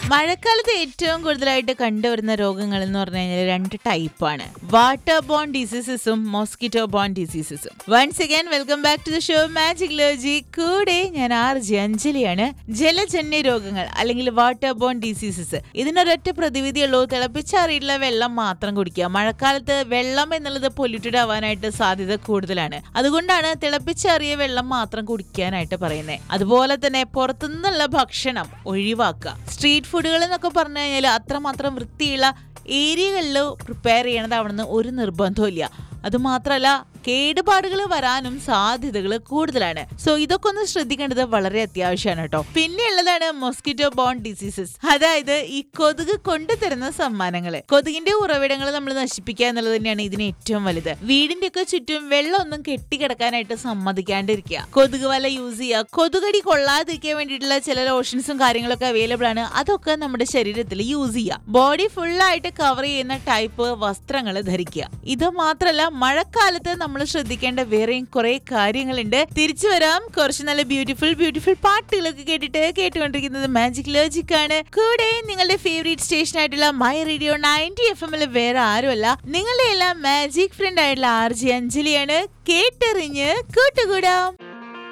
മഴക്കാലത്ത് ഏറ്റവും കൂടുതലായിട്ട് കണ്ടുവരുന്ന രോഗങ്ങൾ എന്ന് പറഞ്ഞു കഴിഞ്ഞാൽ രണ്ട് ടൈപ്പാണ് വാട്ടർ ബോൺ ഡിസീസസും മോസ്കിറ്റോ ബോൺ ഡിസീസസും once again welcome back to the show magic logic കൂടെ ഞാൻ ആർ ജി അഞ്ജലിയാണ് ജലജന്യ രോഗങ്ങൾ അല്ലെങ്കിൽ വാട്ടർ ബോൺ ഡിസീസസ് ഇതിനൊരൊറ്റ പ്രതിവിധിയുള്ളൂ തിളപ്പിച്ചാറിയിട്ടുള്ള വെള്ളം മാത്രം കുടിക്കുക മഴക്കാലത്ത് വെള്ളം എന്നുള്ളത് പൊല്യൂട്ടഡ് ആവാനായിട്ട് സാധ്യത കൂടുതലാണ് അതുകൊണ്ടാണ് തിളപ്പിച്ചാറിയ വെള്ളം മാത്രം കുടിക്കാനായിട്ട് പറയുന്നത് അതുപോലെ തന്നെ പുറത്തുനിന്നുള്ള ഭക്ഷണം ഒഴിവാക്കുക സ്ട്രീറ്റ് ഫുഡുകൾ എന്നൊക്കെ പറഞ്ഞു കഴിഞ്ഞാൽ അത്രമാത്രം വൃത്തിയുള്ള ഏരിയകളിൽ പ്രിപ്പയർ ചെയ്യണതാവണമെന്ന് ഒരു നിർബന്ധവും ഇല്ല അതുമാത്രമല്ല കേടുപാടുകൾ വരാനും സാധ്യതകൾ കൂടുതലാണ് സോ ഇതൊക്കെ ഒന്ന് ശ്രദ്ധിക്കേണ്ടത് വളരെ അത്യാവശ്യമാണ് കേട്ടോ പിന്നെ ഉള്ളതാണ് മൊസ്കിറ്റോ ബോൺ ഡിസീസസ് അതായത് ഈ കൊതുക് കൊണ്ടുതരുന്ന സമ്മാനങ്ങൾ കൊതുകിന്റെ ഉറവിടങ്ങൾ നമ്മൾ നശിപ്പിക്കുക എന്നുള്ളത് തന്നെയാണ് ഇതിന് ഏറ്റവും വലുത് വീടിന്റെ ഒക്കെ ചുറ്റും വെള്ളം ഒന്നും കെട്ടിക്കിടക്കാനായിട്ട് സമ്മതിക്കാണ്ടിരിക്കുക കൊതുക് വല യൂസ് ചെയ്യുക കൊതുകടി കൊള്ളാതിരിക്കാൻ വേണ്ടിയിട്ടുള്ള ചില ലോഷൻസും കാര്യങ്ങളൊക്കെ അവൈലബിൾ ആണ് അതൊക്കെ നമ്മുടെ ശരീരത്തിൽ യൂസ് ചെയ്യുക ബോഡി ഫുൾ ആയിട്ട് കവർ ചെയ്യുന്ന ടൈപ്പ് വസ്ത്രങ്ങൾ ധരിക്കുക ഇത് മാത്രമല്ല മഴക്കാലത്ത് നമ്മൾ ശ്രദ്ധിക്കേണ്ട വേറെയും കുറെ കാര്യങ്ങളുണ്ട് തിരിച്ചു വരാം കുറച്ച് നല്ല ബ്യൂട്ടിഫുൾ ബ്യൂട്ടിഫുൾ പാട്ടുകളൊക്കെ കേട്ടിട്ട് കേട്ടുകൊണ്ടിരിക്കുന്നത് മാജിക് ലോജിക് ആണ് കൂടെ നിങ്ങളുടെ ഫേവറേറ്റ് സ്റ്റേഷൻ ആയിട്ടുള്ള മൈ റേഡിയോ നയൻറ്റി എഫ് എമ്മിൽ വേറെ ആരുമല്ല നിങ്ങളുടെ എല്ലാം മാജിക് ഫ്രണ്ട് ആയിട്ടുള്ള ആർ ജി അഞ്ജലിയാണ് കേട്ടെറിഞ്ഞ് കൂട്ടുകൂടാം